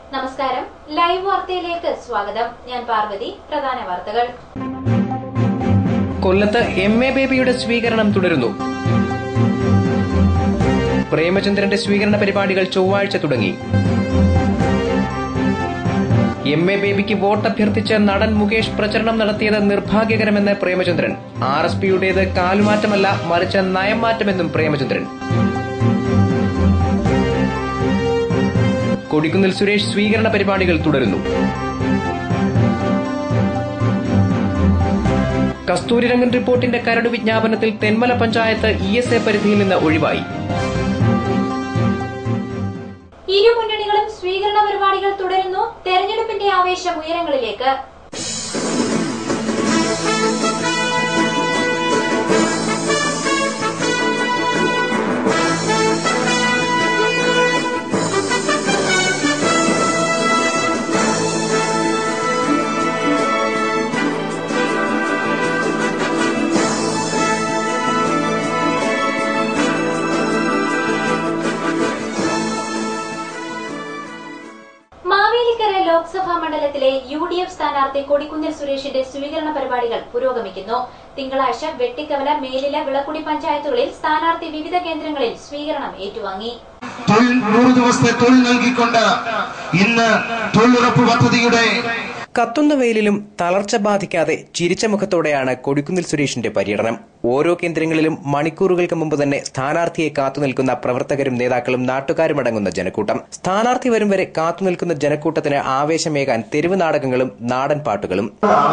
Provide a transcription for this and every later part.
നമസ്കാരം ലൈവ് വാർത്തയിലേക്ക് സ്വാഗതം ഞാൻ പാർവതി പ്രധാന വാർത്തകൾ കൊല്ലത്ത് എം എ ബേബിയുടെ സ്വീകരണം തുടരുന്നു പ്രേമചന്ദ്രന്റെ സ്വീകരണ പരിപാടികൾ ചൊവ്വാഴ്ച തുടങ്ങി എം എ ബേബിക്ക് വോട്ട് അഭ്യർത്ഥിച്ച് നടൻ മുകേഷ് പ്രചരണം നടത്തിയത് നിർഭാഗ്യകരമെന്ന് പ്രേമചന്ദ്രൻ ആർ എസ് പിയുടേത് കാലുമാറ്റമല്ല മറിച്ച് നയം മാറ്റമെന്നും പ്രേമചന്ദ്രൻ കൊടിക്കുന്നിൽ സുരേഷ് സ്വീകരണ പരിപാടികൾ തുടരുന്നു കസ്തൂരിരംഗൻ റിപ്പോർട്ടിന്റെ കരട് വിജ്ഞാപനത്തിൽ Thenmala panchayat E S A പരിധിയിൽ നിന്ന് ഒഴിവായി ഇരു മുന്നണികളും സ്വീകരണ പരിപാടികൾ തുടരുന്നു തെരഞ്ഞെടുപ്പിന്റെ ആവേശം ഉയരങ്ങളിലേക്ക് മാവേലിക്കര ലോക്സഭാ മണ്ഡലത്തിലെ യു ഡി എഫ് സ്ഥാനാർത്ഥി കൊടിക്കുന്നിൽ സുരേഷിന്റെ സ്വീകരണ പരിപാടികൾ പുരോഗമിക്കുന്നു തിങ്കളാഴ്ച വെട്ടിക്കവല മേലില വിളക്കുടി പഞ്ചായത്തുകളിൽ സ്ഥാനാർത്ഥി വിവിധ കേന്ദ്രങ്ങളിൽ സ്വീകരണം ഏറ്റുവാങ്ങി തൊഴിൽ നൂറ് ദിവസത്തെ തൊഴിൽ നൽകിക്കൊണ്ട് ഇന്ന് തൊഴിലുറപ്പ് പദ്ധതിയുടെ കത്തുന്ന വെയിലിലും തളർച്ച ബാധിക്കാതെ ചിരിച്ച മുഖത്തോടെയാണ് കൊടിക്കുന്നിൽ സുരേഷിന്റെ പര്യടനം ഓരോ കേന്ദ്രങ്ങളിലും മണിക്കൂറുകൾക്ക് മുമ്പ് തന്നെ സ്ഥാനാർത്ഥിയെ കാത്തുനിൽക്കുന്ന പ്രവർത്തകരും നേതാക്കളും നാട്ടുകാരുമടങ്ങുന്ന ജനക്കൂട്ടം സ്ഥാനാർത്ഥി വരും വരെ കാത്തുനിൽക്കുന്ന ജനക്കൂട്ടത്തിന് ആവേശമേകാൻ തെരുവ് നാടകങ്ങളും നാടൻ പാട്ടുകളും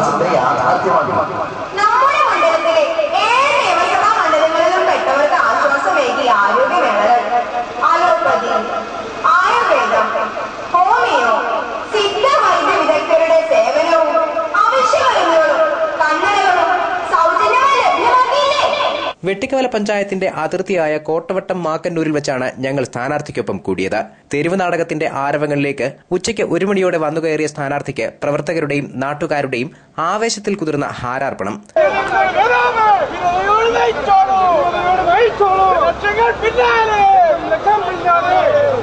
നമ്മുടെ മണ്ഡലത്തിലെ ഏഴ് നിയമസഭാ മണ്ഡലങ്ങളിലും പെട്ടവർക്ക് ആശ്വാസമേകി ആരോഗ്യമേളകൾ അലോപ്പതി ആയുർവേദം ഹോമിയോ സിദ്ധ വൈദ്യ വിദഗ്ധരുടെ സേവനവും അവശ്യമരുന്നുകളും കണ്ണടകളും സൗജന്യമായി ലഭ്യമാക്കിയില്ലേ വെട്ടിക്കവല പഞ്ചായത്തിന്റെ അതിർത്തിയായ കോട്ടവട്ടം മാക്കന്നൂരിൽ വെച്ചാണ് ഞങ്ങൾ സ്ഥാനാർത്ഥിക്കൊപ്പം കൂടിയത് തെരുവ് നാടകത്തിന്റെ ആരവങ്ങളിലേക്ക് ഉച്ചയ്ക്ക് ഒരു മണിയോടെ വന്നുകയറിയ സ്ഥാനാർത്ഥിക്ക് പ്രവർത്തകരുടെയും നാട്ടുകാരുടെയും ആവേശത്തിൽ കുതിർന്ന ഹാരാർപ്പണം വിനോദയോട് നയിച്ചോളൂ വിനോദയോട് നയിച്ചോളൂ ലക്ഷങ്ങൾ പിന്നാലെ ലക്ഷം പിന്നാലെ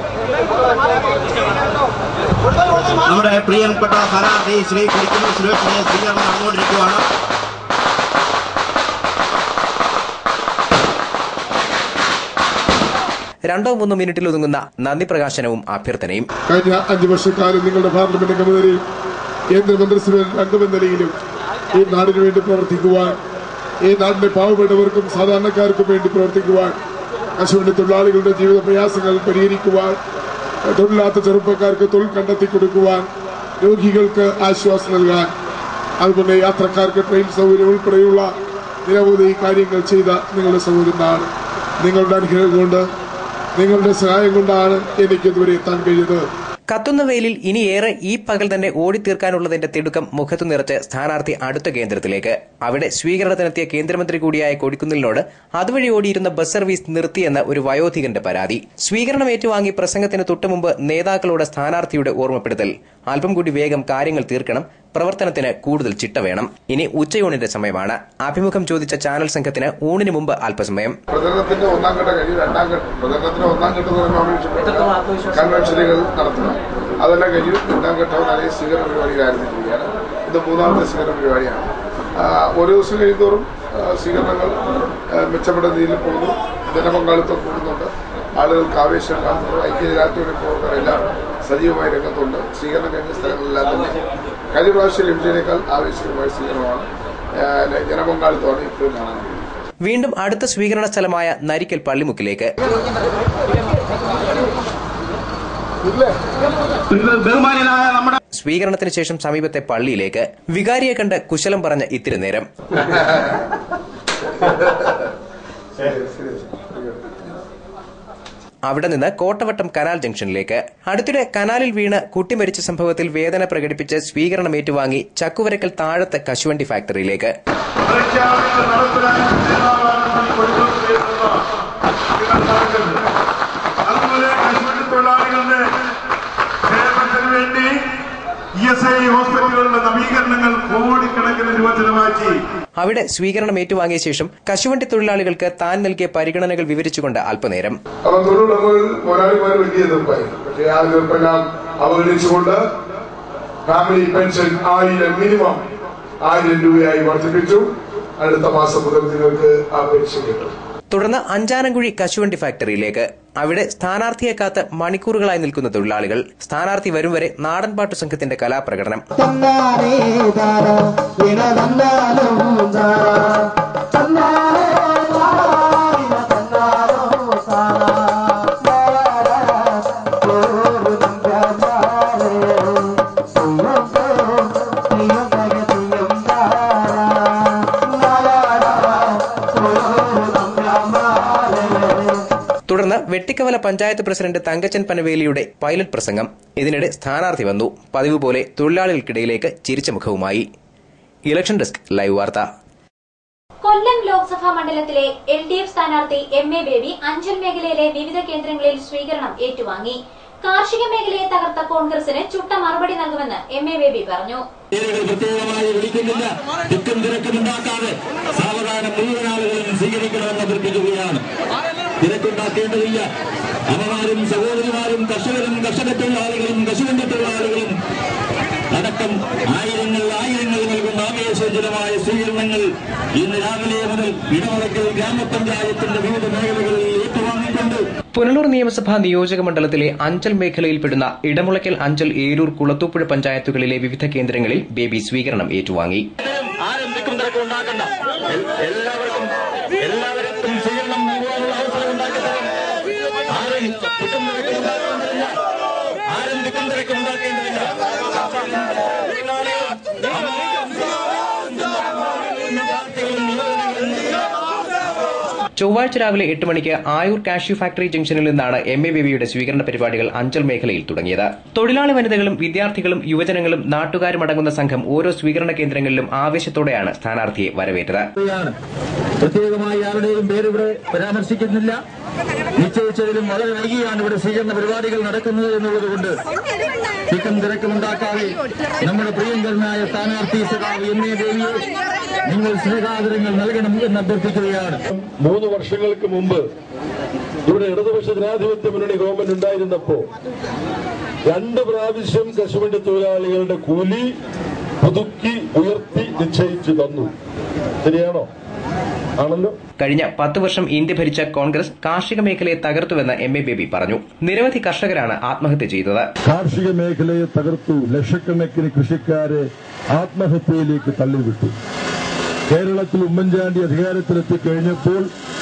നമ്മുടെ പ്രിയപ്പെട്ട സ്ഥാനാർത്ഥി ശ്രീ കുടിക്കുന്ന സുരേഷിനെ സ്വീകരണം നടന്നുകൊണ്ടിരിക്കുകയാണ് രണ്ടോ മൂന്നോ മിനിറ്റിൽ ഒതുങ്ങുന്ന നന്ദി പ്രകാശനവും അഭ്യർത്ഥനയും കഴിഞ്ഞ അഞ്ചു വർഷക്കാലം നിങ്ങളുടെ പാർലമെന്റ് അംഗമെന്നതിലും കേന്ദ്രമന്ത്രിസഭയിൽ അംഗമെന്ന നിലയിലും ഈ നാടിനു വേണ്ടി പ്രവർത്തിക്കുവാൻ ഈ നാടിന്റെ പാവപ്പെട്ടവർക്കും സാധാരണക്കാർക്കും വേണ്ടി പ്രവർത്തിക്കുവാൻ കശുവണ്ടി തൊഴിലാളികളുടെ ജീവിത പ്രയാസങ്ങൾ പരിഹരിക്കുവാൻ തൊഴിലില്ലാത്ത ചെറുപ്പക്കാർക്ക് തൊഴിൽ കണ്ടെത്തി കൊടുക്കുവാൻ രോഗികൾക്ക് ആശ്വാസം നൽകാൻ അതുപോലെ യാത്രക്കാർക്ക് ട്രെയിൻ സൗകര്യം ഉൾപ്പെടെയുള്ള നിരവധി കാര്യങ്ങൾ ചെയ്ത നിങ്ങളുടെ സഹോദരനാണ് നിങ്ങളുടെ അനുഗ്രഹം കൊണ്ട് നിങ്ങളുടെ സഹായം കൊണ്ടാണ് എനിക്കിതുവരെ എത്താൻ കഴിഞ്ഞത് കത്തുന്ന വെയിലിൽ ഇനിയേറെ ഈ പകൽ തന്നെ ഓടിത്തീർക്കാനുള്ളതിന്റെ തിടുക്കം മുഖത്തു നിറച്ച് സ്ഥാനാർത്ഥി അടുത്ത കേന്ദ്രത്തിലേക്ക് അവിടെ സ്വീകരണത്തിനെത്തിയ കേന്ദ്രമന്ത്രി കൂടിയായ കൊടിക്കുന്നിലിനോട് അതുവഴി ഓടിയിരുന്ന ബസ് സർവീസ് നിർത്തിയെന്ന ഒരു വയോധികന്റെ പരാതി സ്വീകരണം ഏറ്റുവാങ്ങി പ്രസംഗത്തിന് തൊട്ടുമുമ്പ് നേതാക്കളോട് സ്ഥാനാർത്ഥിയുടെ ഓർമ്മപ്പെടുത്തൽ അല്പം കൂടി വേഗം കാര്യങ്ങൾ തീർക്കണം പ്രവർത്തനത്തിന് കൂടുതൽ ചിട്ട വേണം ഇനി ഉച്ചയൂണിന്റെ സമയമാണ് അഭിമുഖം ചോദിച്ച ചാനൽ സംഘത്തിന് ഊണിന് മുമ്പ് അല്പസമയം പ്രചരണത്തിന്റെ ഒന്നാം ഘട്ടം കഴിഞ്ഞു രണ്ടാം ഘട്ടം പ്രചരണത്തിന്റെ ഒന്നാം ഘട്ടം എന്ന് പറയുമ്പോൾ കൺവെൻഷനുകൾ നടത്തുക അതെല്ലാം കഴിഞ്ഞു രണ്ടാം ഘട്ടം അതേ സ്വീകരണ പരിപാടികൾ ആരംഭിച്ചിരിക്കുകയാണ് ഇത് മൂന്നാമത്തെ സ്വീകരണ പരിപാടിയാണ് ആ, ഓരോ ദിവസം കഴിയുന്തോറും ആ, സ്വീകരണങ്ങൾ ആ, മെച്ചപ്പെട്ട രീതിയിൽ പോകുന്നു ജനപങ്കാളിത്തം കൂടുന്നുണ്ട് ആളുകൾക്ക് ആവേശം കാണുന്നു ഐക്യജനാധിപത്യ പ്രവർത്തകരെല്ലാം സജീവമായി രംഗത്തുണ്ട് സ്വീകരണം കഴിഞ്ഞ സ്ഥലങ്ങളിലെല്ലാം തന്നെ കഴിഞ്ഞ പ്രാവശ്യം ലഭിച്ചതിനേക്കാൾ ആവേശകരമായ സ്വീകരണമാണ് ആ, ജനപങ്കാളിത്തമാണ് ഇപ്പോഴും കാണാൻ കഴിയുന്നത് വീണ്ടും അടുത്ത സ്വീകരണ സ്ഥലമായ നരിക്കൽ പള്ളിമുക്കിലേക്ക് ബഹുമാനായ നമ്മുടെ സ്വീകരണത്തിന് ശേഷം സമീപത്തെ പള്ളിയിലേക്ക് വികാരിയെ കണ്ട് കുശലം പറഞ്ഞ ഇത്തിരി നേരം അവിടെ നിന്ന് കോട്ടവട്ടം കനാൽ ജംഗ്ഷനിലേക്ക് അടുത്തിടെ കനാലിൽ വീണ് കുട്ടി മരിച്ച സംഭവത്തിൽ വേദന പ്രകടിപ്പിച്ച് സ്വീകരണം ഏറ്റുവാങ്ങി ചക്കുവരക്കൽ താഴത്തെ കശുവണ്ടി ഫാക്ടറിയിലേക്ക് പ്രഖ്യാപനങ്ങൾ നടപ്പിലാക്കാൻ തീരുമാനമാണ് കൊടുത്തുകൊണ്ടിരിക്കുന്ന അതുപോലെ കശുവണ്ടി തൊഴിലാളികളുടെ ക്ഷേമത്തിന് വേണ്ടി ഇ എസ് ഐ ഹോസ്പിറ്റലുകളുടെ നവീകരണങ്ങൾ കോടിക്കണക്കിന് രൂപ ചെലവാക്കി അവിടെ സ്വീകരണം ഏറ്റുവാങ്ങിയ ശേഷം കശുവണ്ടി തൊഴിലാളികൾക്ക് താൻ നൽകിയ പരിഗണനകൾ വിവരിച്ചുകൊണ്ട് അല്പനേരം അപ്പൊ തൊഴിലുടമകൾ മുതലാളിമാർ വലിയ എതിർപ്പായിരുന്നു പക്ഷേ ആ എതിർപ്പെല്ലാം അവഗണിച്ചുകൊണ്ട് ഫാമിലി പെൻഷൻ ആയിരം മിനിമം ആയിരം രൂപയായി വർദ്ധിപ്പിച്ചു അടുത്ത മാസം മുതൽ നിങ്ങൾക്ക് ആ പെൻഷൻ കിട്ടും തുടർന്ന് അഞ്ചാനംകുഴി കശുവണ്ടി ഫാക്ടറിയിലേക്ക് അവിടെ സ്ഥാനാർത്ഥിയെ കാത്ത് മണിക്കൂറുകളായി നിൽക്കുന്ന തൊഴിലാളികൾ സ്ഥാനാർത്ഥി വരും വരെ നാടൻപാട്ടു സംഘത്തിന്റെ കലാപ്രകടനം തന്നാനേ ദാര വിന തന്നാലും ദാര തന്നാനേ ദാര വിന തന്നാലും സാര തുടർന്ന് വെട്ടിക്കവല പഞ്ചായത്ത് പ്രസിഡന്റ് തങ്കച്ചൻ പനവേലിയുടെ പൈലറ്റ് പ്രസംഗം ഇതിനിടെ സ്ഥാനാർത്ഥി വന്നു പതിവ് പോലെ തൊഴിലാളികൾക്കിടയിലേക്ക് ചിരിച്ച മുഖവുമായി ഇലക്ഷൻ ഡെസ്ക് ലൈവ് വാർത്ത കൊല്ലം ലോക്സഭാ മണ്ഡലത്തിലെ എൽ ഡി എഫ് സ്ഥാനാർത്ഥി എം എ ബേബി അഞ്ചൽ മേഖലയിലെ വിവിധ കേന്ദ്രങ്ങളിൽ സ്വീകരണം ഏറ്റുവാങ്ങി കാർഷിക മേഖലയെ തകർത്ത കോൺഗ്രസിന് ചുട്ട മറുപടി നൽകുമെന്ന് എം എ ബേബി പറഞ്ഞു പേരുകൾ പ്രത്യേകമായി വിളിക്കുന്നില്ല തിക്കും തിരക്കുമുണ്ടാക്കാതെ സാവധാനം മുഴുവൻ ആളുകളും സ്വീകരിക്കണമെന്ന് അഭ്യർത്ഥിക്കുകയാണ് തിരക്കുണ്ടാക്കേണ്ടതില്ല അമ്മമാരും സഹോദരിമാരും കർഷകരും കർഷക തൊഴിലാളികളും കശുവണ്ടി തൊഴിലാളികളും അടക്കം ആയിരങ്ങൾ ആയിരങ്ങൾ നൽകുന്ന ആവേശോജ്വലമായ സ്വീകരണങ്ങൾ ഇന്ന് രാവിലെ മുതൽ ഇടവളക്കൽ ഗ്രാമപഞ്ചായത്തിന്റെ വിവിധ മേഖലകളിൽ ഏറ്റുവാങ്ങിക്കൊണ്ട് പുനലൂർ നിയമസഭാ നിയോജക മണ്ഡലത്തിലെ അഞ്ചൽ മേഖലയിൽപ്പെടുന്ന ഇടമുളയ്ക്കൽ അഞ്ചൽ ഏരൂർ കുളത്തൂപ്പുഴ പഞ്ചായത്തുകളിലെ വിവിധ കേന്ദ്രങ്ങളിൽ ബേബി സ്വീകരണം ഏറ്റുവാങ്ങി ആരും തിക്കും തിരക്കും ഉണ്ടാക്കണ്ട എൽ- എല്ലാവർക്കും എല്ലാവർക്കും സ്വീകരണം നൽകുവാനുള്ള അവസരം ഉണ്ടാക്കി തരാം ആരും തിക്കും തിരക്കും ഉണ്ടാക്കേണ്ടതില്ല ആരും തിക്കും തിരക്കും ഉണ്ടാക്കേണ്ടതില്ല ചൊവ്വാഴ്ച രാവിലെ എട്ട് മണിക്ക് ആയൂർ കാഷ്യൂ ഫാക്ടറി ജംഗ്ഷനിൽ നിന്നാണ് എം എ ബേബിയുടെ സ്വീകരണ പരിപാടികൾ അഞ്ചൽ മേഖലയിൽ തുടങ്ങിയത് തൊഴിലാളി വനിതകളും വിദ്യാർത്ഥികളും യുവജനങ്ങളും നാട്ടുകാരും അടങ്ങുന്ന സംഘം ഓരോ സ്വീകരണ കേന്ദ്രങ്ങളിലും ആവേശത്തോടെയാണ് സ്ഥാനാർത്ഥിയെ വരവേറ്റത് ാണ് പ്രത്യേകമായി ആരുടെയും പേര് ഇവിടെ പരാമർശിക്കുന്നില്ല നിശ്ചയിച്ചതിലും വളരെ വൈകിയാണ് ഇവിടെ സ്വീകരണ പരിപാടികൾ നടക്കുന്നത് എന്നുള്ളതുകൊണ്ട് തിക്കും തിരക്കും ഉണ്ടാക്കാതെ നമ്മുടെ പ്രിയങ്കരനായ സ്ഥാനാർത്ഥി സഖാവ് എം എ ദേവിയെ നിങ്ങൾ സ്നേഹാദരങ്ങൾ നൽകണം എന്ന് അഭ്യർത്ഥിക്കുകയാണ് മൂന്ന് വർഷങ്ങൾക്ക് മുമ്പ് ഇവിടെ ഇടതുപക്ഷ ജനാധിപത്യ മുന്നണി ഗവൺമെന്റ് ഉണ്ടായിരുന്നപ്പോ രണ്ട് പ്രാവശ്യം കശുവണ്ടി തൊഴിലാളികളുടെ കൂലി പുതുക്കി ഉയർത്തി നിശ്ചയിച്ചു തന്നു ശരിയാണോ ആണല്ലോ കഴിഞ്ഞ പത്ത് വർഷം ഇന്ത്യ ഭരിച്ച കോൺഗ്രസ് കാർഷിക മേഖലയെ തകർത്തുവെന്ന് എം എ ബേബി പറഞ്ഞു നിരവധി കർഷകരാണ് ആത്മഹത്യ ചെയ്തത് കാർഷിക മേഖലയെ തകർത്തു ലക്ഷക്കണക്കിന് കൃഷിക്കാരെ ആത്മഹത്യയിലേക്ക് തള്ളിവിട്ടു കേരളത്തിൽ ഉമ്മൻചാണ്ടി അധികാരത്തിലെത്തി കഴിഞ്ഞപ്പോൾ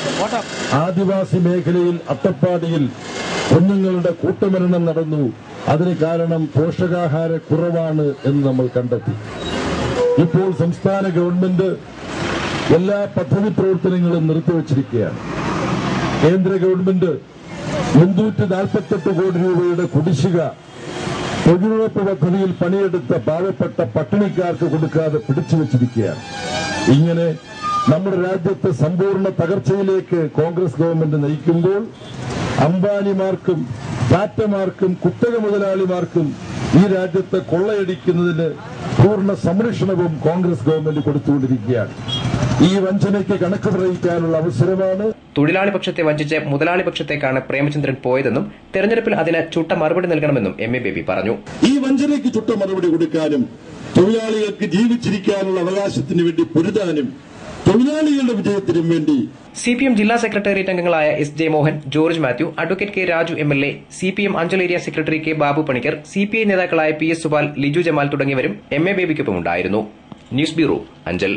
ആദിവാസി മേഖലയിൽ അട്ടപ്പാടിയിൽ കുഞ്ഞുങ്ങളുടെ കൂട്ടമരണം നടന്നു അതിന് കാരണം പോഷകാഹാര കുറവാണ് എന്ന് നമ്മൾ കണ്ടെത്തി ഇപ്പോൾ സംസ്ഥാന ഗവൺമെന്റ് എല്ലാ പദ്ധതി പ്രവർത്തനങ്ങളും നിർത്തിവച്ചിരിക്കുകയാണ് കേന്ദ്ര ഗവൺമെന്റ് മുന്നൂറ്റി നാൽപ്പത്തെട്ട് കോടി രൂപയുടെ കുടിശ്ശിക തൊഴിലുറപ്പ് പദ്ധതിയിൽ പണിയെടുത്ത പാവപ്പെട്ട പട്ടിണിക്കാർക്ക് കൊടുക്കാതെ പിടിച്ചു വച്ചിരിക്കുകയാണ് ഇങ്ങനെ നമ്മുടെ രാജ്യത്തെ സമ്പൂർണ്ണ തകർച്ചയിലേക്ക് കോൺഗ്രസ് ഗവൺമെന്റ് നയിക്കുമ്പോൾ അംബാനിമാർക്കും ടാറ്റമാർക്കും കുത്തക മുതലാളിമാർക്കും ഈ രാജ്യത്തെ കൊള്ളയടിക്കുന്നതിന് പൂർണ്ണ സംരക്ഷണവും കോൺഗ്രസ് ഗവൺമെന്റ് കൊടുത്തുകൊണ്ടിരിക്കുകയാണ് ഈ വഞ്ചനയ്ക്ക് കണക്ക് പറയിക്കാനുള്ള അവസരമാണ് തൊഴിലാളി പക്ഷത്തെ വഞ്ചിച്ച് മുതലാളി പക്ഷത്തേക്കാണ് പ്രേമചന്ദ്രൻ പോയതെന്നും തെരഞ്ഞെടുപ്പിൽ അതിന് ചുട്ട മറുപടി നൽകണമെന്നും എം എ ബേബി പറഞ്ഞു ഈ വഞ്ചനയ്ക്ക് ചുട്ട മറുപടി കൊടുക്കാനും തൊഴിലാളികൾക്ക് ജീവിച്ചിരിക്കാനുള്ള അവകാശത്തിന് വേണ്ടി പൊരുതാനും തൊഴിലാളികളുടെ വിജയത്തിനും വേണ്ടി സി പി എം ജില്ലാ സെക്രട്ടേറിയറ്റ് അംഗങ്ങളായ S J Mohan George Mathew advocate K Raju M L A C P M Anchal area secretary K Babu Panicker C P I നേതാക്കളായ പി എസ് സുപാൽ ലിജു ജമാൽ തുടങ്ങിയവരും എം എ ബേബിക്കൊപ്പം ഉണ്ടായിരുന്നു ന്യൂസ് ബ്യൂറോ അഞ്ചൽ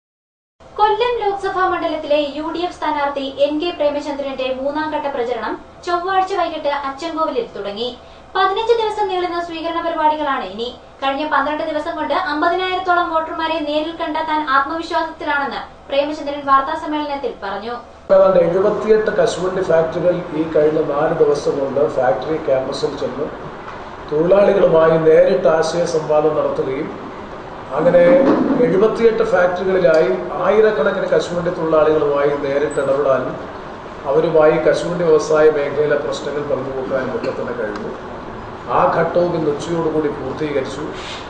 കൊല്ലം ലോക്സഭാ മണ്ഡലത്തിലെ യു ഡി എഫ് സ്ഥാനാർത്ഥി N K പ്രേമചന്ദ്രന്റെ മൂന്നാം ഘട്ട പ്രചരണം ചൊവ്വാഴ്ച വൈകിട്ട് അച്ചൻകോവിലിൽ തുടങ്ങി പതിനഞ്ച് ദിവസം നീളുന്ന സ്വീകരണ പരിപാടികളാണ് ഇനി കഴിഞ്ഞ പന്ത്രണ്ട് ദിവസം കൊണ്ട് അമ്പതിനായിരത്തോളം വോട്ടർമാരെ നേരിൽ കണ്ടെത്താൻ ആത്മവിശ്വാസത്തിലാണെന്ന് പ്രേമചന്ദ്രൻ വാർത്താ സമ്മേളനത്തിൽ പറഞ്ഞു ഏതാണ്ട് എഴുപത്തിയെട്ട് കശുവണ്ടി ഫാക്ടറികൾ ഈ കഴിഞ്ഞ നാല് ദിവസം കൊണ്ട് ഫാക്ടറി ക്യാമ്പസിൽ ചെന്ന് തൊഴിലാളികളുമായി നേരിട്ട് ആശയ സംവാദം നടത്തുകയും അങ്ങനെ എഴുപത്തിയെട്ട് ഫാക്ടറികളിലായി ആയിരക്കണക്കിന് കശുവണ്ടി തൊഴിലാളികളുമായി നേരിട്ട് ഇടപെടാനും അവരുമായി കശുവണ്ടി വ്യവസായ മേഖലയിലെ പ്രശ്നങ്ങൾ പങ്കുവെക്കാനും ഒക്കെ തന്നെ കഴിഞ്ഞു ആ ഘട്ടവും ഇന്ന് ഉച്ചയോടുകൂടി പൂർത്തീകരിച്ചു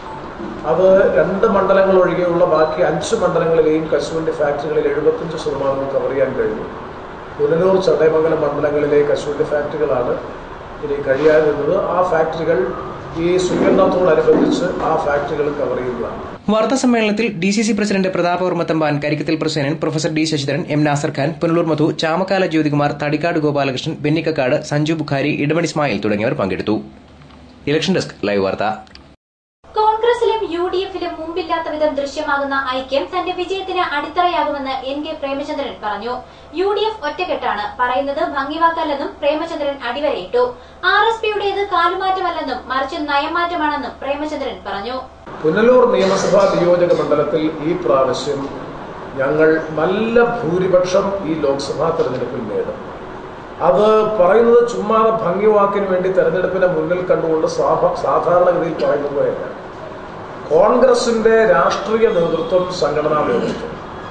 അത് രണ്ട് മണ്ഡലങ്ങൾ ഒഴികെയുള്ള ബാക്കി അഞ്ച് മണ്ഡലങ്ങളിലെയും കശുവണ്ടി ഫാക്ടറികളിൽ എഴുപത്തഞ്ച് ശതമാനവും കവർ ചെയ്യാൻ കഴിഞ്ഞു പുനലൂർ ചടയമംഗലം മണ്ഡലങ്ങളിലെ കശുവണ്ടി ഫാക്ടറികളാണ് ഇനി കഴിയാതിരുന്നത് ആ ഫാക്ടറികൾ ഈ സ്വീകരണത്തോടനുബന്ധിച്ച് ആ ഫാക്ടറികൾ കവർ ചെയ്യുന്നതാണ് വാർത്താ സമ്മേളനത്തിൽ D C C president Prathapavarma Thampan Karikkathil Prasenan professor D Sasidharan M Nasar Khan Punalur Madhu Chamakkala Jyothikumar Thadikkad Gopalakrishnan Bennykakkad Sanju Bukhari Edamani Ismail തുടങ്ങിയവർ പങ്കെടുത്തു ഇലക്ഷൻ ഡെസ്ക് ലൈവ് വാർത്ത കോൺഗ്രസിലും യു ഡി എഫിലും മുമ്പില്ലാത്ത വിധം ദൃശ്യമാകുന്ന ഐക്യം തന്റെ വിജയത്തിന് അടിത്തറയാകുമെന്ന് എൻ കെ പ്രേമചന്ദ്രൻ പറഞ്ഞു യു ഡി എഫ് ഒറ്റക്കെട്ടാണ് പറയുന്നത് ഭംഗിവാക്കല്ലെന്നും പ്രേമചന്ദ്രൻ അടിവരയിട്ടു ആർ എസ് പിയുടേത് കാലുമാറ്റമല്ലെന്നും മറിച്ച് നയമാറ്റമാണെന്നും പ്രേമചന്ദ്രൻ പറഞ്ഞു പുനലൂർ നിയമസഭാ നിയോജക മണ്ഡലത്തിൽ ഈ പ്രാവശ്യം ഞങ്ങൾ നല്ല ഭൂരിപക്ഷം ഈ ലോക്സഭാ തെരഞ്ഞെടുപ്പിൽ നേടും അത് പറയുന്നത് ചുമ്മാതെ ഭംഗിവാക്കിന് വേണ്ടി തെരഞ്ഞെടുപ്പിനെ മുന്നിൽ കണ്ടുകൊണ്ട് സാഭ- സാധാരണഗതിയിൽ പറയുന്നത് പോലെയല്ല കോൺഗ്രസിന്റെ രാഷ്ട്രീയ നേതൃത്വം സംഘടനാ നേതൃത്വം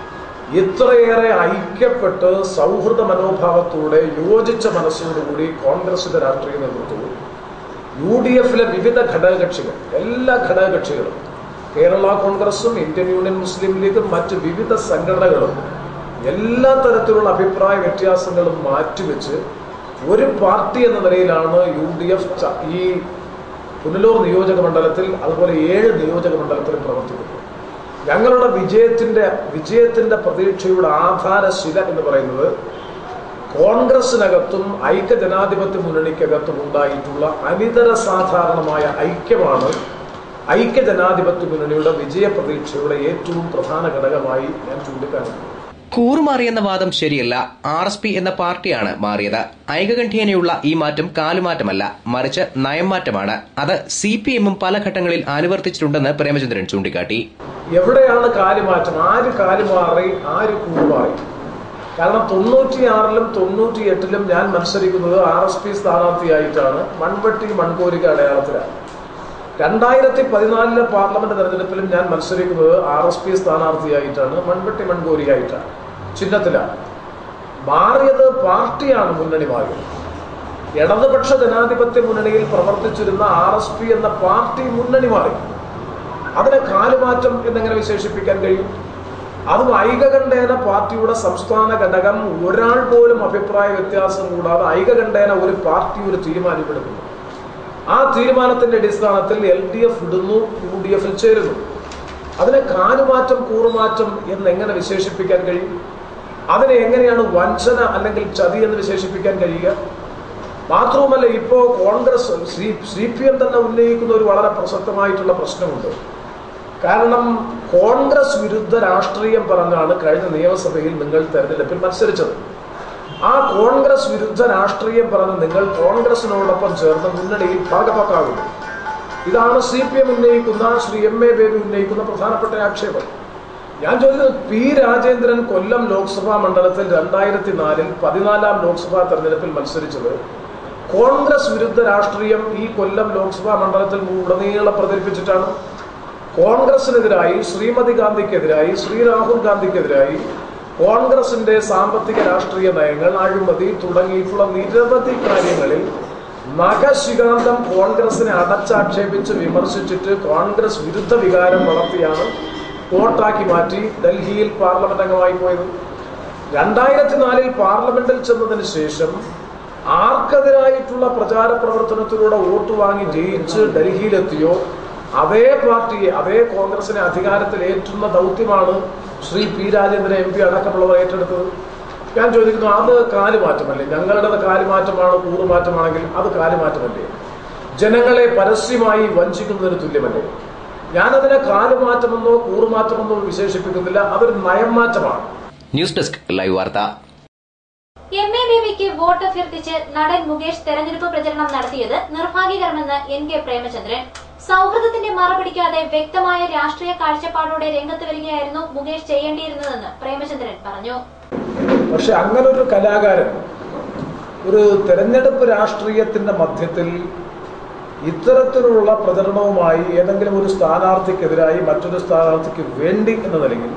ഇത്രയേറെ ഐക്യപ്പെട്ട് സൗഹൃദ മനോഭാവത്തോടെ യോജിച്ച മനസ്സോടുകൂടി കോൺഗ്രസിന്റെ രാഷ്ട്രീയ നേതൃത്വവും യു ഡി എഫിലെ വിവിധ ഘടകകക്ഷികൾ എല്ലാ ഘടകകക്ഷികളും കേരള കോൺഗ്രസും ഇന്ത്യൻ യൂണിയൻ മുസ്ലിം ലീഗും മറ്റ് വിവിധ സംഘടനകളും എല്ലാ തരത്തിലുള്ള അഭിപ്രായ വ്യത്യാസങ്ങളും മാറ്റിവെച്ച് ഒരു പാർട്ടി എന്ന നിലയിലാണ് യു ഡി എഫ് ഈ പുനലൂർ നിയോജക മണ്ഡലത്തിൽ അതുപോലെ ഏഴ് നിയോജക മണ്ഡലത്തിലും പ്രവർത്തിക്കുന്നത് ഞങ്ങളുടെ വിജയത്തിന്റെ വിജയത്തിന്റെ പ്രതീക്ഷയുടെ ആധാരശില എന്ന് പറയുന്നത് കോൺഗ്രസിനകത്തും ഐക്യജനാധിപത്യ മുന്നണിക്കകത്തും ഉണ്ടായിട്ടുള്ള അനിതര സാധാരണമായ ഐക്യമാണ് ഐക്യജനാധിപത്യ മുന്നണിയുടെ വിജയ പ്രതീക്ഷയുടെ ഏറ്റവും പ്രധാന ഘടകമായി ഞാൻ ചൂണ്ടിക്കാണിക്കുന്നു കൂറുമാറിയെന്ന വാദം ശരിയല്ല ആർ എസ് പി എന്ന പാർട്ടിയാണ് മാറിയത് ഐകകണ്ഠ്യേനയുള്ള ഈ മാറ്റം കാലുമാറ്റമല്ല മറിച്ച് നയംമാറ്റമാണ് അത് സി പി എമ്മും പല ഘട്ടങ്ങളിൽ അനുവർത്തിച്ചിട്ടുണ്ടെന്ന് പ്രേമചന്ദ്രൻ ചൂണ്ടിക്കാട്ടി എവിടെയാണ് കാലുമാറ്റം ആര് കാലുമാറി ആര് കൂറുമാറി കാരണം തൊണ്ണൂറ്റിയാറിലും തൊണ്ണൂറ്റി എട്ടിലും ഞാൻ മത്സരിക്കുന്നത് ആർ എസ് പി സ്ഥാനാർത്ഥിയായിട്ടാണ് മൺവെട്ടി മൺകോരിക അടയാളത്തിലാണ് രണ്ടായിരത്തി പതിനാലിലെ പാർലമെന്റ് തെരഞ്ഞെടുപ്പിലും ഞാൻ മത്സരിക്കുന്നത് ആർ എസ് പി സ്ഥാനാർത്ഥിയായിട്ടാണ് മൺവെട്ടി മൺകോരിയായിട്ടാണ് ചിഹ്നത്തിലാണ് മാറിയത് പാർട്ടിയാണ് മുന്നണി മാറിയത് ഇടതുപക്ഷ ജനാധിപത്യ മുന്നണിയിൽ പ്രവർത്തിച്ചിരുന്ന ആർ എസ് പി എന്ന പാർട്ടി മുന്നണി മാറി അതിനെ കാലുമാറ്റം എന്നെങ്ങനെ വിശേഷിപ്പിക്കാൻ കഴിയും അതും ഐകകണ്ഠേന പാർട്ടിയുടെ സംസ്ഥാന ഘടകം ഒരാൾ പോലും അഭിപ്രായ വ്യത്യാസം കൂടാതെ ഐകകണ്ഠേന ഒരു പാർട്ടി ഒരു തീരുമാനമെടുക്കുന്നു ആ തീരുമാനത്തിന്റെ അടിസ്ഥാനത്തിൽ എൽ ഡി എഫ് ഇടുന്നു യു ഡി എഫിൽ ചേരുന്നു അതിനെ കാലുമാറ്റം കൂറുമാറ്റം എന്ന് എങ്ങനെ വിശേഷിപ്പിക്കാൻ കഴിയും അതിനെ എങ്ങനെയാണ് വഞ്ചന അല്ലെങ്കിൽ ചതി എന്ന് വിശേഷിപ്പിക്കാൻ കഴിയുക മാത്രവുമല്ല ഇപ്പോ Congress C C P M തന്നെ ഉന്നയിക്കുന്ന ഒരു വളരെ പ്രസക്തമായിട്ടുള്ള പ്രശ്നമുണ്ട് കാരണം കോൺഗ്രസ് വിരുദ്ധ രാഷ്ട്രീയം പറഞ്ഞാണ് കഴിഞ്ഞ നിയമസഭയിൽ നിങ്ങൾ തെരഞ്ഞെടുപ്പിൽ മത്സരിച്ചത് ആ കോൺഗ്രസ് വിരുദ്ധ രാഷ്ട്രീയം പറഞ്ഞ് നിങ്ങൾ കോൺഗ്രസിനോടൊപ്പം ചേർന്ന് മുന്നണിയിൽ ഭാഗപക്കാകുന്നു ഇതാണ് സി പി എം ഉന്നയിക്കുന്ന ശ്രീ എം എ ബേബി ഉന്നയിക്കുന്ന പ്രധാനപ്പെട്ട ആക്ഷേപം ഞാൻ ചോദിക്കുന്നത് പി രാജേന്ദ്രൻ കൊല്ലം ലോക്സഭാ മണ്ഡലത്തിൽ രണ്ടായിരത്തി നാലിൽ പതിനാലാം ലോക്സഭാ തെരഞ്ഞെടുപ്പിൽ മത്സരിച്ചത് കോൺഗ്രസ് വിരുദ്ധ രാഷ്ട്രീയം ഈ കൊല്ലം ലോക്സഭാ മണ്ഡലത്തിൽ ഉടനീളം പ്രചരിപ്പിച്ചിട്ടാണ് കോൺഗ്രസിനെതിരായി ശ്രീമതി ഗാന്ധിക്കെതിരായി ശ്രീ രാഹുൽ ഗാന്ധിക്കെതിരായി കോൺഗ്രസിന്റെ സാമ്പത്തിക രാഷ്ട്രീയ നയങ്ങൾ അഴിമതി തുടങ്ങിയിട്ടുള്ള നിരവധി കാര്യങ്ങളിൽ നഖശികാന്തം കോൺഗ്രസിനെ അടച്ചാക്ഷേപിച്ച് വിമർശിച്ചിട്ട് കോൺഗ്രസ് വിരുദ്ധ വികാരം വളർത്തിയാണ് വോട്ടാക്കി മാറ്റി ഡൽഹിയിൽ പാർലമെന്റ് അംഗമായി പോയത് രണ്ടായിരത്തി നാലിൽ പാർലമെന്റിൽ ചെന്നതിന് ശേഷം ആർക്കെതിരായിട്ടുള്ള പ്രചാര പ്രവർത്തനത്തിലൂടെ വോട്ട് വാങ്ങി ജയിച്ച് ഡൽഹിയിലെത്തിയോ അതേ പാർട്ടിയെ അതേ കോൺഗ്രസിനെ അധികാരത്തിൽ ഏറ്റുന്ന ദൗത്യമാണ് Shri P Rajendran M P അടക്കമുള്ളവർ ഏറ്റെടുത്തത് ഞാൻ ചോദിക്കുന്നു അത് കാലുമാറ്റമല്ലേ ഞങ്ങളുടേത് കാലുമാറ്റമാണ് കൂറുമാറ്റമാണെങ്കിൽ അത് കാലുമാറ്റമല്ലേ ജനങ്ങളെ പരസ്യമായി വഞ്ചിക്കുന്നതിന് തുല്യമല്ലേ ഞാനതിനെ കാലുമാറ്റമെന്നോ കൂറുമാറ്റമെന്നോ വിശേഷിപ്പിക്കുന്നില്ല അതൊരു നയം മാറ്റമാണ് ന്യൂസ് ഡെസ്ക് ലൈവ് വാർത്ത എം എ ബേബിക്ക് വോട്ട് അഭ്യർത്ഥിച്ച് നടൻ മുകേഷ് തെരഞ്ഞെടുപ്പ് പ്രചരണം നടത്തിയത് നിർഭാഗ്യകരമെന്ന് എൻ കെ പ്രേമചന്ദ്രൻ സൌഹൃദത്തിന്റെ മറപിടിക്കാതെ വ്യക്തമായ രാഷ്ട്രീയ കാഴ്ചപ്പാടോടെ രംഗത്ത് വരികയായിരുന്നു മുകേഷ് ചെയ്യേണ്ടിയിരുന്നതെന്ന് പ്രേമചന്ദ്രൻ പറഞ്ഞു പക്ഷെ അങ്ങനെ ഒരു കലാകാരൻ ഒരു തെരഞ്ഞെടുപ്പ് രാഷ്ട്രീയത്തിന്റെ മധ്യത്തിൽ ഇത്തരത്തിലുള്ള പ്രചരണവുമായി ഏതെങ്കിലും ഒരു സ്ഥാനാർത്ഥിക്കെതിരായി മറ്റൊരു സ്ഥാനാർത്ഥിക്ക് വേണ്ടി എന്ന നിലയിൽ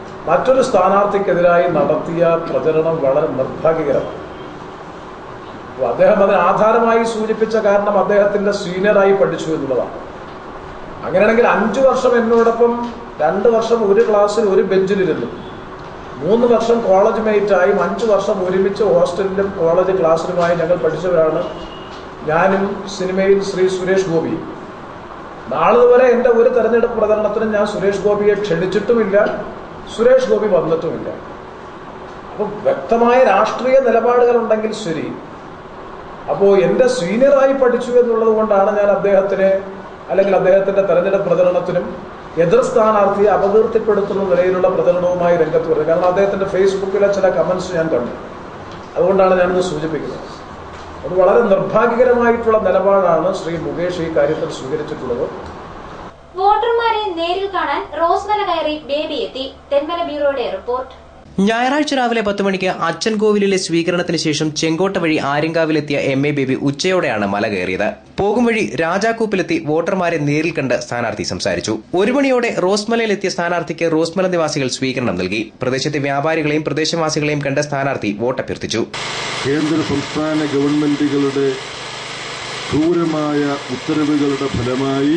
മറ്റൊരു സ്ഥാനാർത്ഥിക്കെതിരായി നടത്തിയ പ്രചരണം വളരെ നിർഭാഗ്യകരമാണ് അപ്പോൾ അദ്ദേഹം അതിന് ആധാരമായി സൂചിപ്പിച്ച കാരണം അദ്ദേഹത്തിന്റെ സീനിയറായി പഠിച്ചു എന്നുള്ളതാണ് അങ്ങനെയാണെങ്കിൽ അഞ്ചു വർഷം എന്നോടൊപ്പം രണ്ട് വർഷം ഒരു ക്ലാസ്സിൽ ഒരു ബെഞ്ചിലിരുന്നു മൂന്ന് വർഷം കോളേജ് മേറ്റായും അഞ്ചു വർഷം ഒരുമിച്ച് ഹോസ്റ്റലിലും കോളേജ് ക്ലാസ്സിലുമായി ഞങ്ങൾ പഠിച്ചവരാണ് ഞാനും സിനിമയിൽ ശ്രീ സുരേഷ് ഗോപി നാളെ വരെ എൻ്റെ ഒരു തെരഞ്ഞെടുപ്പ് പ്രചരണത്തിനും ഞാൻ സുരേഷ് ഗോപിയെ ക്ഷണിച്ചിട്ടുമില്ല സുരേഷ് ഗോപി വന്നിട്ടുമില്ല അപ്പം വ്യക്തമായ രാഷ്ട്രീയ നിലപാടുകൾ ഉണ്ടെങ്കിൽ ശരി അപ്പോൾ എൻ്റെ സീനിയറായി പഠിച്ചു എന്നുള്ളത് കൊണ്ടാണ് ഞാൻ അദ്ദേഹത്തിനെ അല്ലെങ്കിൽ അദ്ദേഹത്തിന്റെ തെരഞ്ഞെടുപ്പ് പ്രചരണത്തിനും എതിർ സ്ഥാനാർത്ഥിയെ അപകീർത്തിപ്പെടുത്തുന്ന നിലയിലുള്ള പ്രചരണവുമായി രംഗത്ത് വരുന്നത് കാരണം അദ്ദേഹത്തിന്റെ ഫേസ്ബുക്കിലെ ചില കമന്റ്സ് ഞാൻ കണ്ടു അതുകൊണ്ടാണ് ഞാനിത് സൂചിപ്പിക്കുന്നത് അത് വളരെ നിർഭാഗ്യകരമായിട്ടുള്ള നിലപാടാണ് ശ്രീ മുകേഷ് ഈ കാര്യത്തിൽ സ്വീകരിച്ചിട്ടുള്ളത് വോട്ടർമാരെ നേരിൽ കാണാൻ റോസ്മല കയറി ബേബി എത്തി തെന്മല ബ്യൂറോയുടെ റിപ്പോർട്ട് ഞായറാഴ്ച രാവിലെ പത്ത് മണിക്ക് അച്ഛൻകോവിലിലെ സ്വീകരണത്തിന് ശേഷം ചെങ്കോട്ട വഴി ആര്യങ്കാവിലെത്തിയ എം എ ബേബി ഉച്ചയോടെയാണ് മല കയറിയത് പോകും വഴി രാജാക്കൂപ്പിലെത്തി വോട്ടർമാരെ നേരിൽ കണ്ട് സ്ഥാനാർത്ഥി സംസാരിച്ചു ഒരു മണിയോടെ റോസ്മലയിലെത്തിയ സ്ഥാനാർത്ഥിക്ക് റോസ്മല നിവാസികൾ സ്വീകരണം നൽകി പ്രദേശത്തെ വ്യാപാരികളെയും പ്രദേശവാസികളെയും കണ്ട സ്ഥാനാർത്ഥി വോട്ടഭ്യർത്ഥിച്ചു കേന്ദ്ര സംസ്ഥാന ഗവൺമെന്റുകളുടെ ക്രൂരമായ ഉത്തരവുകളുടെ ഫലമായി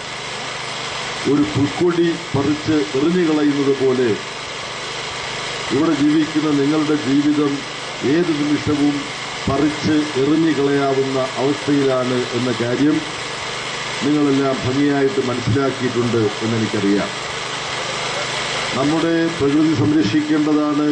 ഒരു പുൽക്കൊടി പറിച്ച് എറിഞ്ഞുകളയുന്നത് പോലെ ഇവിടെ ജീവിക്കുന്ന നിങ്ങളുടെ ജീവിതം ഏത് നിമിഷവും പറിച്ച് എറിഞ്ഞുകളയാവുന്ന അവസ്ഥയിലാണ് എന്ന കാര്യം നിങ്ങളെല്ലാം ഭംഗിയായിട്ട് മനസ്സിലാക്കിയിട്ടുണ്ട് എന്നെനിക്കറിയാം നമ്മുടെ പ്രകൃതി സംരക്ഷിക്കേണ്ടതാണ്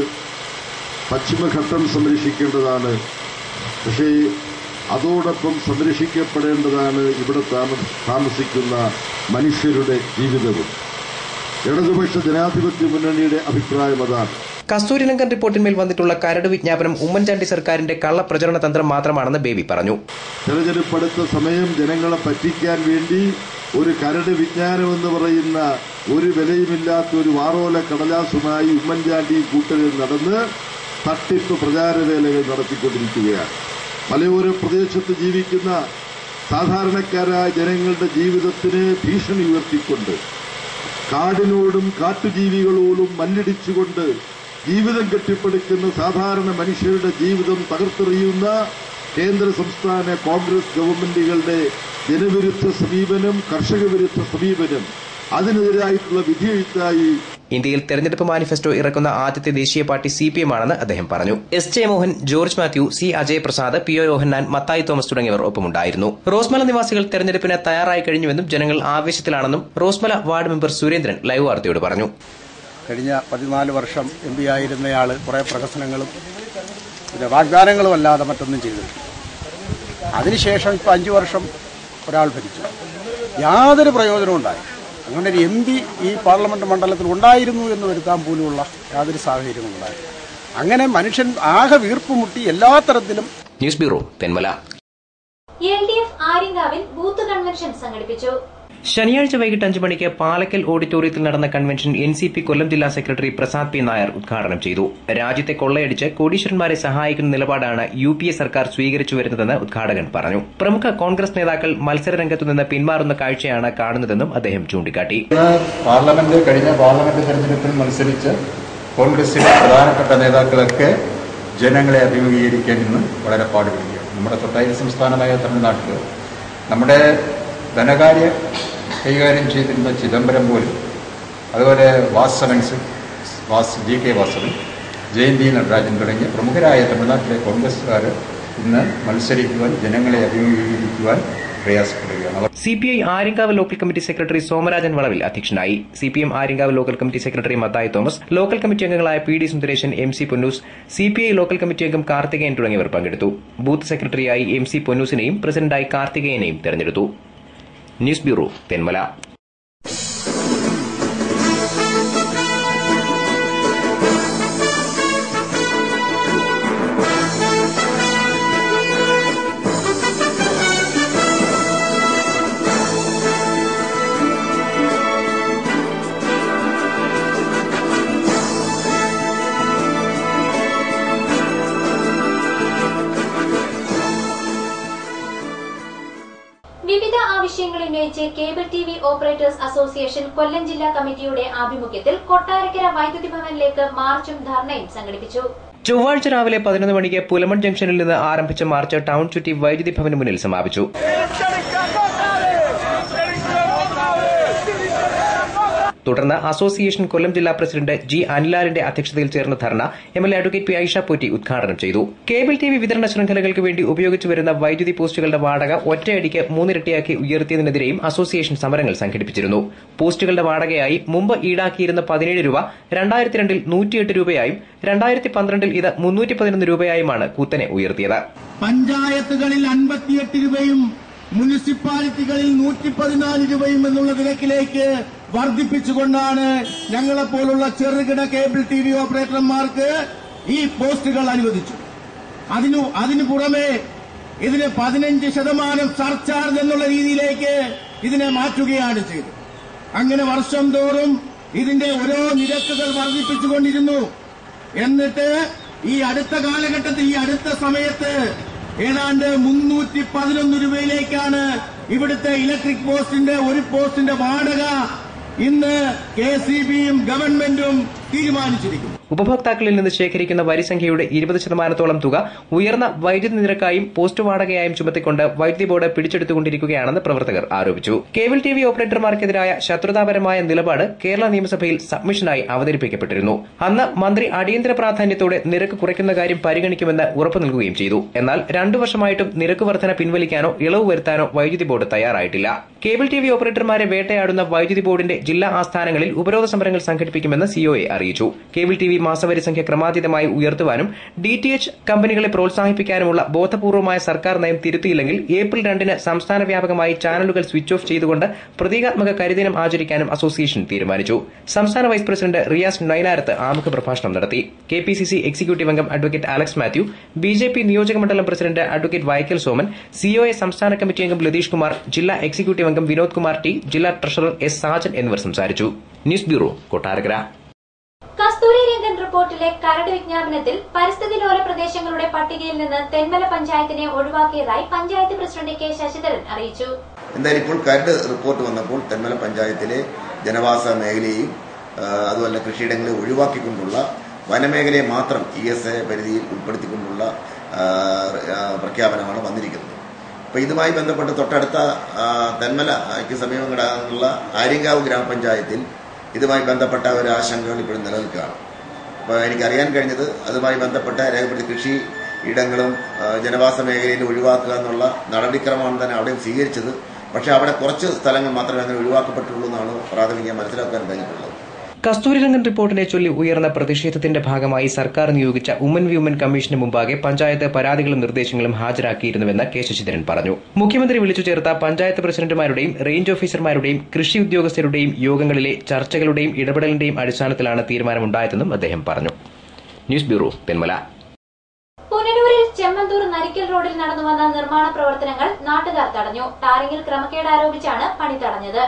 പശ്ചിമഘട്ടം സംരക്ഷിക്കേണ്ടതാണ് പക്ഷേ അതോടൊപ്പം സംരക്ഷിക്കപ്പെടേണ്ടതാണ് ഇവിടെ താമ- താമസിക്കുന്ന മനുഷ്യരുടെ ജീവിതവും ഇടതുപക്ഷ ജനാധിപത്യ മുന്നണിയുടെ അഭിപ്രായം അതാണ് കസ്തൂരിരംഗൻ റിപ്പോർട്ടിന്മേൽ വന്നിട്ടുള്ള കരട് വിജ്ഞാപനം ഉമ്മൻചാണ്ടി സർക്കാരിന്റെ കള്ളപ്രചരണ തന്ത്രം മാത്രമാണെന്ന് ബേബി പറഞ്ഞു തെരഞ്ഞെടുപ്പെടുത്ത സമയം ജനങ്ങളെ പറ്റിക്കാൻ വേണ്ടി ഒരു കരട് വിജ്ഞാനം എന്ന് പറയുന്ന ഒരു വിലയുമില്ലാത്ത ഒരു വാറോല കടലാസുമായി ഉമ്മൻചാണ്ടി കൂട്ടരിൽ നടന്ന് തട്ടിപ്പ് പ്രചാരവേലകൾ നടത്തിക്കൊണ്ടിരിക്കുകയാണ് മലയോര പ്രദേശത്ത് ജീവിക്കുന്ന സാധാരണക്കാരായ ജനങ്ങളുടെ ജീവിതത്തിന് ഭീഷണി ഉയർത്തിക്കൊണ്ട് കാടിനോടും കാട്ടുജീവികളോടും മല്ലിടിച്ചുകൊണ്ട് ജീവിതം കെട്ടിപ്പടുക്കുന്ന സാധാരണ മനുഷ്യരുടെ ജീവിതം തകർത്തെറിയുന്ന കേന്ദ്ര സംസ്ഥാന കോൺഗ്രസ് ഗവൺമെന്റുകളുടെ ജനവിരുദ്ധ സമീപനം കർഷക വിരുദ്ധ സമീപനം അതിനെതിരായിട്ടുള്ള വിധിയെഴുത്തായി ഇന്ത്യയിൽ തെരഞ്ഞെടുപ്പ് മാനിഫെസ്റ്റോ ഇറക്കുന്ന ആദ്യത്തെ ദേശീയ പാർട്ടി സി പി എം ആണെന്ന് അദ്ദേഹം പറഞ്ഞു S J Mohan George Mathew C Ajay Prasad P O Yohannan Mathai Thomas തുടങ്ങിയവർ ഒപ്പമുണ്ടായിരുന്നു റോസ്മല നിവാസികൾ തെരഞ്ഞെടുപ്പിന് തയ്യാറായി കഴിഞ്ഞുവെന്നും ജനങ്ങൾ ആവേശത്തിലാണെന്നും Rosemala ward member Surendran live വാർത്തയോട് പറഞ്ഞു കഴിഞ്ഞ പതിനാല് വർഷം എം പി ആയിരുന്നയാൾ കുറേ പ്രഹസനങ്ങളും പിന്നെ വാഗ്ദാനങ്ങളും അല്ലാതെ മറ്റൊന്നും ചെയ്തിട്ടില്ല അതിനുശേഷം ഇപ്പം അഞ്ചു വർഷം ഒരാൾ ഭരിച്ചു യാതൊരു പ്രയോജനവും ഉണ്ടായി അങ്ങനെ ഒരു എം പി ഈ പാർലമെന്റ് മണ്ഡലത്തിൽ ഉണ്ടായിരുന്നു എന്ന് വരുത്താൻ പോലുമുള്ള യാതൊരു സാഹചര്യവും ഉണ്ടായി അങ്ങനെ മനുഷ്യൻ ആകെ വീർപ്പുമുട്ടി എല്ലാ തരത്തിലും news bureau Thenmala L D F ആര്യങ്കാവിൽ ബൂത്ത് കൺവെൻഷൻ സംഘടിപ്പിച്ചു ശനിയാഴ്ച വൈകിട്ട് അഞ്ചു മണിക്ക് പാലക്കൽ ഓഡിറ്റോറിയത്തിൽ നടന്ന convention N C P Kollam ജില്ലാ സെക്രട്ടറി പ്രസാദ് പി നായർ ഉദ്ഘാടനം ചെയ്തു രാജ്യത്തെ കൊള്ളയടിച്ച് കോടീശ്വരന്മാരെ സഹായിക്കുന്ന നിലപാടാണ് യു പി എ സർക്കാർ സ്വീകരിച്ചു വരുന്നതെന്ന് ഉദ്ഘാടകൻ പറഞ്ഞു പ്രമുഖ കോൺഗ്രസ് നേതാക്കൾ മത്സരരംഗത്തു നിന്ന് പിന്മാറുന്ന കാഴ്ചയാണ് കാണുന്നതെന്നും അദ്ദേഹം ചൂണ്ടിക്കാട്ടി പാർലമെന്റ് കഴിഞ്ഞ പാർലമെന്റ് തെരഞ്ഞെടുപ്പിൽ മത്സരിച്ച് കോൺഗ്രസിലെ പ്രധാനപ്പെട്ട നേതാക്കളൊക്കെ ജനങ്ങളെ അഭിമുഖീകരിക്കാൻ ഇന്ന് വളരെ പാടുപെടുകയാണ് നമ്മുടെ തൊട്ടയൽ സംസ്ഥാനമായ തമിഴ്നാട്ടിൽ നമ്മുടെ ധനകാര്യ കൈകാര്യം ചെയ്തിരുന്ന ചിദംബരം പോലും അതുപോലെ വാസവൻസ് വാസ് ജി കെ വാസവൻ ജയന്തി നടരാജൻ തുടങ്ങിയ പ്രമുഖരായ തമിഴ്നാട്ടിലെ കോൺഗ്രസ്സുകാർ ഇന്ന് മത്സരിക്കുവാൻ ജനങ്ങളെ അഭിമുഖീകരിക്കുവാൻ പ്രയാസപ്പെടുകയാണ് അവർ C P I Aryankavu local committee secretary Somarajan വളവിൽ അധ്യക്ഷനായി C P M Aryankavu local committee secretary Mathai Thomas local committee അംഗങ്ങളായ P D Sundaresan M C Ponnus C P I local committee അംഗം കാർത്തികേയൻ തുടങ്ങിയവർ പങ്കെടുത്തു ബൂത്ത് സെക്രട്ടറിയായി എം സി പൊന്നൂസിനെയും പ്രസിഡന്റായി കാർത്തികേയനെയും തെരഞ്ഞെടുത്തു ന്യൂസ് ബ്യൂറോ തെന്മല വിവിധ ആവശ്യങ്ങൾ ഉന്നയിച്ച് cable T V operators association Kollam ജില്ലാ കമ്മിറ്റിയുടെ ആഭിമുഖ്യത്തിൽ കൊട്ടാരക്കര വൈദ്യുതി ഭവനിലേക്ക് മാർച്ചും ധർണയും സംഘടിപ്പിച്ചു ചൊവ്വാഴ്ച രാവിലെ പതിനൊന്ന് മണിക്ക് പുലമൺ ജംഗ്ഷനിൽ നിന്ന് ആരംഭിച്ച മാർച്ച് ടൗൺ ചുറ്റി വൈദ്യുതി ഭവന് മുന്നിൽ സമാപിച്ചു തുടർന്ന് അസോസിയേഷൻ കൊല്ലം ജില്ലാ പ്രസിഡന്റ് ജി അനിലാലിന്റെ അധ്യക്ഷതയിൽ ചേർന്ന dharna M L A advocate P Aisha Potti ഉദ്ഘാടനം ചെയ്തു കേബിൾ ടി വി വിതരണ ശൃംഖലകൾക്ക് വേണ്ടി ഉപയോഗിച്ചു വരുന്ന വൈദ്യുതി പോസ്റ്റുകളുടെ വാടക ഒറ്റയടിക്ക് മൂന്നിരട്ടിയാക്കി ഉയർത്തിയതിനെതിരെയും അസോസിയേഷൻ സമരങ്ങൾ സംഘടിപ്പിച്ചിരുന്നു പോസ്റ്റുകളുടെ വാടകയായി മുമ്പ് ഈടാക്കിയിരുന്ന പതിനേഴ് രൂപ രണ്ടായിരത്തി രണ്ടിൽ നൂറ്റിയെട്ട് രൂപയായും രണ്ടായിരത്തി പന്ത്രണ്ടിൽ ഇത് മുന്നൂറ്റി പതിനൊന്ന് രൂപയായുമാണ് കുത്തനെ ഉയർത്തിയത് പഞ്ചായത്തുകളിൽ അൻപത്തിയെട്ട് രൂപയും മുനിസിപ്പാലിറ്റികളിൽ നൂറ്റി പതിനാല് രൂപയും എന്നുള്ള നിരക്കിലേക്ക് വർദ്ധിപ്പിച്ചുകൊണ്ടാണ് ഞങ്ങളെപ്പോലുള്ള ചെറുകിട കേബിൾ ടി വി ഓപ്പറേറ്റർമാർക്ക് ഈ പോസ്റ്റുകൾ അനുവദിച്ചു അതിനു അതിനു പുറമെ ഇതിന് പതിനഞ്ച് ശതമാനം സർചാർജ് എന്നുള്ള രീതിയിലേക്ക് ഇതിനെ മാറ്റുകയാണ് ചെയ്തത് അങ്ങനെ വർഷം തോറും ഇതിന്റെ ഓരോ നിരക്കുകൾ വർദ്ധിപ്പിച്ചുകൊണ്ടിരുന്നു എന്നിട്ട് ഈ അടുത്ത കാലഘട്ടത്തിൽ ഈ അടുത്ത സമയത്ത് ഏതാണ്ട് മുന്നൂറ്റി പതിനൊന്ന് രൂപയിലേക്കാണ് ഇവിടുത്തെ ഇലക്ട്രിക് പോസ്റ്റിന്റെ ഒരു പോസ്റ്റിന്റെ വാടക ഇന്ന് കെ സി ബിയും ഗവൺമെന്റും തീരുമാനിച്ചിരിക്കുന്നു ഉപഭോക്താക്കളിൽ നിന്ന് ശേഖരിക്കുന്ന വരിസംഖ്യയുടെ ഇരുപത് ശതമാനത്തോളം തുക ഉയർന്ന വൈദ്യുതി നിരക്കായും പോസ്റ്റ് വാടകയായും ചുമത്തിക്കൊണ്ട് വൈദ്യുതി ബോർഡ് പിടിച്ചെടുത്തുകൊണ്ടിരിക്കുകയാണെന്ന് പ്രവർത്തകർ ആരോപിച്ചു കേബിൾ ടി വി ഓപ്പറേറ്റർമാർക്കെതിരായ ശത്രുതാപരമായ നിലപാട് കേരള നിയമസഭയിൽ സബ്മിഷനായി അവതരിപ്പിക്കപ്പെട്ടിരുന്നു അന്ന് മന്ത്രി അടിയന്തര പ്രാധാന്യത്തോടെ നിരക്ക് കുറയ്ക്കുന്ന കാര്യം പരിഗണിക്കുമെന്ന് ഉറപ്പു നൽകുകയും ചെയ്തു എന്നാൽ രണ്ടു വർഷമായിട്ടും നിരക്ക് വർധന പിൻവലിക്കാനോ ഇളവ് വരുത്താനോ വൈദ്യുതി ബോർഡ് തയ്യാറായിട്ടില്ല കേബിൾ ടി വി ഓപ്പറേറ്റർമാരെ വേട്ടയാടുന്ന വൈദ്യുതി ബോർഡിന്റെ ജില്ലാ ആസ്ഥാനങ്ങളിൽ ഉപരോധ സമരങ്ങൾ സംഘടിപ്പിക്കുമെന്ന് സിഒഎ അറിയിച്ചു കേബിൾ ടി വി മാസവരി സംഖ്യ ക്രമാതീതമായി ഉയർത്തുവാനും ഡി ടി എച്ച് കമ്പനികളെ പ്രോത്സാഹിപ്പിക്കാനുമുള്ള ബോധപൂർവമായ സർക്കാർ നയം തിരുത്തിയില്ലെങ്കിൽ ഏപ്രിൽ രണ്ടിന് സംസ്ഥാന വ്യാപകമായി ചാനലുകൾ സ്വിച്ച് ഓഫ് ചെയ്തുകൊണ്ട് പ്രതീകാത്മക കരിദിനം ആചരിക്കാനും അസോസിയേഷൻ തീരുമാനിച്ചു സംസ്ഥാന വൈസ് പ്രസിഡന്റ് റിയാസ് നൈനാരത്ത് ആമുഖ പ്രഭാഷണം നടത്തി K P C C executive അംഗം advocate Alex Mathew B J P നിയോജക മണ്ഡലം president advocate Vaikal Soman COA സംസ്ഥാന കമ്മിറ്റി അംഗം ലതീഷ് കുമാർ ജില്ലാ എക്സിക്യൂട്ടീവ് അംഗം വിനോദ് കുമാർ ടി ജില്ലാ ട്രഷറർ എസ് സാജൻ എന്നിവർ സംസാരിച്ചു ന്യൂസ് ബ്യൂറോ കൊട്ടാരക്കര കസ്തൂരി രംഗൻ റിപ്പോർട്ടിലെ കരട് വിജ്ഞാപനത്തിൽ പരിസ്ഥിതി ലോല പ്രദേശങ്ങളുടെ പട്ടികയിൽ നിന്ന് തെന്മല പഞ്ചായത്തിനെ ഒഴിവാക്കിയതായി പഞ്ചായത്ത് പ്രസിഡന്റ് കെ ശശിധരൻ അറിയിച്ചു എന്തായാലും ഇപ്പോൾ കരട് റിപ്പോർട്ട് വന്നപ്പോൾ തെന്മല പഞ്ചായത്തിലെ ജനവാസ മേഖലയെയും ആ, അതുപോലെ കൃഷിയിടങ്ങളെ ഒഴിവാക്കിക്കൊണ്ടുള്ള വനമേഖലയെ മാത്രം ഇ എസ് എ പരിധിയിൽ ഉൾപ്പെടുത്തിക്കൊണ്ടുള്ള ആ, ആ, പ്രഖ്യാപനമാണ് വന്നിരിക്കുന്നത് അപ്പോൾ ഇതുമായി ബന്ധപ്പെട്ട് തൊട്ടടുത്ത ആ, തെന്മലയ്ക്ക് സമീപം കിടന്നുള്ള ആര്യങ്കാവ് ഗ്രാമപഞ്ചായത്തിൽ ഇതുമായി ബന്ധപ്പെട്ട ഒരു ആശങ്കകൾ ഇപ്പോഴും നിലനിൽക്കുകയാണ് അപ്പോൾ എനിക്കറിയാൻ കഴിഞ്ഞത് അതുമായി ബന്ധപ്പെട്ട രേഖപ്പെടുത്തി കൃഷി ഇടങ്ങളും ആ, ജനവാസ മേഖലയിൽ ഒഴിവാക്കുക എന്നുള്ള നടപടിക്രമമാണ് തന്നെ അവിടെയും സ്വീകരിച്ചത് പക്ഷേ അവിടെ കുറച്ച് സ്ഥലങ്ങൾ മാത്രമേ അങ്ങനെ ഒഴിവാക്കപ്പെട്ടുള്ളൂ എന്നാണ് പ്രാഥമിക മനസ്സിലാക്കാൻ കഴിഞ്ഞിട്ടുള്ളത് കസ്തൂരിരംഗൻ റിപ്പോർട്ടിനെ ചൊല്ലി ഉയർന്ന പ്രതിഷേധത്തിന്റെ ഭാഗമായി സർക്കാർ നിയോഗിച്ച ഉമൻ വ്യൂമൻ കമ്മീഷന് മുമ്പാകെ പഞ്ചായത്ത് പരാതികളും നിർദ്ദേശങ്ങളും ഹാജരാക്കിയിരുന്നുവെന്ന് കെ ശശിധരൻ പറഞ്ഞു മുഖ്യമന്ത്രി വിളിച്ചു ചേർത്ത പഞ്ചായത്ത് പ്രസിഡന്റുമാരുടെയും റേഞ്ച് ഓഫീസർമാരുടെയും കൃഷി ഉദ്യോഗസ്ഥരുടെയും യോഗങ്ങളിലെ ചർച്ചകളുടെയും ഇടപെടലിന്റെയും അടിസ്ഥാനത്തിലാണ് തീരുമാനമുണ്ടായതെന്നും അദ്ദേഹം പറഞ്ഞു ന്യൂസ് ബ്യൂറോ പെന്മല പുനലൂരിൽ ചെമ്മന്തൂർ നരിക്കൽ റോഡിൽ നടന്നുവന്ന നിർമ്മാണ പ്രവർത്തനങ്ങൾ നാട്ടുകാർ തടഞ്ഞു ടാറിങ്ങിൽ ക്രമക്കേട് ആരോപിച്ചാണ് പണി തടഞ്ഞത്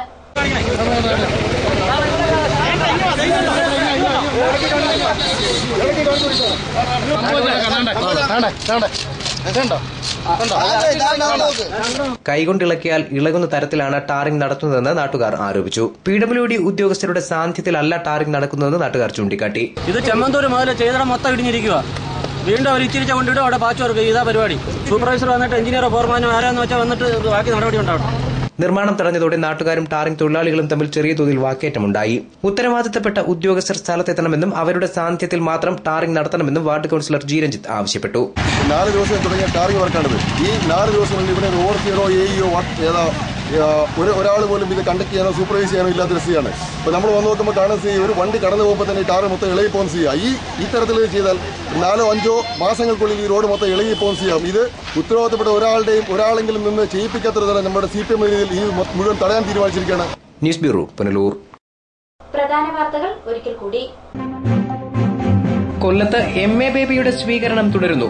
കൈകൊണ്ടിളക്കിയാൽ ഇളകുന്ന തരത്തിലാണ് ടാറിംഗ് നടത്തുന്നതെന്ന് നാട്ടുകാർ ആരോപിച്ചു പി ഡബ്ല്യു ഡി ഉദ്യോഗസ്ഥരുടെ സാന്നിധ്യത്തിലല്ല ടാറിംഗ് നടക്കുന്നതെന്ന് നാട്ടുകാർ ചൂണ്ടിക്കാട്ടി ഇത് ചെമ്മന്തൂർ മുതൽ ചെയ്തടം മൊത്തം ഇടിഞ്ഞിരിക്കുക വീണ്ടും അവർ ഇച്ചിരിച്ച കൊണ്ടിട്ട് അവിടെ പാച്ച് വർക്ക് ഇതാ പരിപാടി സൂപ്പർവൈസർ വന്നിട്ട് എഞ്ചിനീയറോ ഫോർമാനോ ആരാന്ന് വെച്ചാൽ വന്നിട്ട് ഇത് ബാക്കി നടപടി ഉണ്ടാവണം നിർമ്മാണം തടഞ്ഞതോടെ നാട്ടുകാരും ടാറിംഗ് തൊഴിലാളികളും തമ്മിൽ ചെറിയ തോതിൽ വാക്കേറ്റമുണ്ടായി ഉത്തരവാദിത്തപ്പെട്ട ഉദ്യോഗസ്ഥർ സ്ഥലത്തെത്തണമെന്നും അവരുടെ സാന്നിധ്യത്തിൽ മാത്രം ടാറിംഗ് നടത്തണമെന്നും വാർഡ് കൌൺസിലർ ജി രഞ്ജിത്ത് ആവശ്യപ്പെട്ടു നാല് ദിവസം തുടങ്ങിയ ടാറിംഗ് വർക്കാണിത് ഈ നാല് ദിവസങ്ങളിൽ ഇവിടെ റോഡ് സീറോ എ ഇഒ ഏതാ ആ, ഒരു ഒരാൾ പോലും ഇത് കണ്ടക്ട് ചെയ്യാനോ സൂപ്പർവൈസ് ചെയ്യാനോ ഇല്ലാത്തൊരു സ്ഥിതിയാണ് ഇപ്പോൾ നമ്മൾ വന്ന് നോക്കുമ്പോൾ കാണുന്ന സ്ഥിതി ഒരു വണ്ടി കടന്നു പോകുമ്പോൾ തന്നെ ഈ ടാറ് മൊത്തം ഇളകി പോകുന്ന സ്ഥിതിയാണ് ഈ ഈ തരത്തിൽ ഇത് ചെയ്താൽ നാലോ അഞ്ചോ മാസങ്ങൾക്കുള്ളിൽ ഈ റോഡ് മൊത്തം ഇളകി പോകുന്ന സ്ഥിതിയാവും ഇത് ഉത്തരവാദിത്തപ്പെട്ട ഒരാളുടെയും ഒരാളെങ്കിലും നിന്ന് ചെയ്യിപ്പിക്കാത്തൊരു തരം നമ്മുടെ സി പി എം ഈ മൊ- മുഴുവൻ തടയാൻ തീരുമാനിച്ചിരിക്കുകയാണ് ന്യൂസ് ബ്യൂറോ പുനലൂർ പ്രധാന വാർത്തകൾ ഒരിക്കൽ കൂടി കൊല്ലത്ത് എം എ ബേബിയുടെ സ്വീകരണം തുടരുന്നു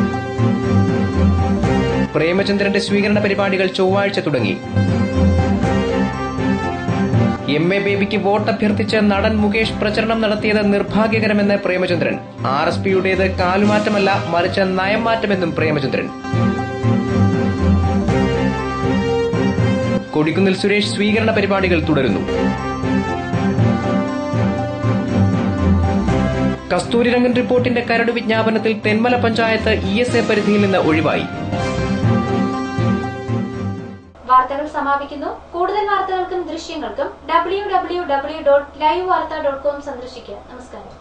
പ്രേമചന്ദ്രന്റെ സ്വീകരണ പരിപാടികൾ ചൊവ്വാഴ്ച തുടങ്ങി എം എ ബേബിക്ക് വോട്ട് അഭ്യർത്ഥിച്ച് നടൻ മുകേഷ് പ്രചരണം നടത്തിയത് നിർഭാഗ്യകരമെന്ന് പ്രേമചന്ദ്രൻ ആർ എസ് പിയുടേത് കാലുമാറ്റമല്ല മറിച്ച് നയം മാറ്റമെന്നും പ്രേമചന്ദ്രൻ കൊടിക്കുന്നിൽ സുരേഷ് സ്വീകരണ പരിപാടികൾ തുടരുന്നു കസ്തൂരിരംഗൻ റിപ്പോർട്ടിന്റെ കരട് വിജ്ഞാപനത്തിൽ Thenmala panchayat E S A പരിധിയിൽ നിന്ന് ഒഴിവായി വാർത്തകൾ സമാപിക്കുന്നു കൂടുതൽ വാർത്തകൾക്കും ദൃശ്യങ്ങൾക്കും W W W dot live വാർത്ത ഡോട്ട് കോം സന്ദർശിക്കുക നമസ്കാരം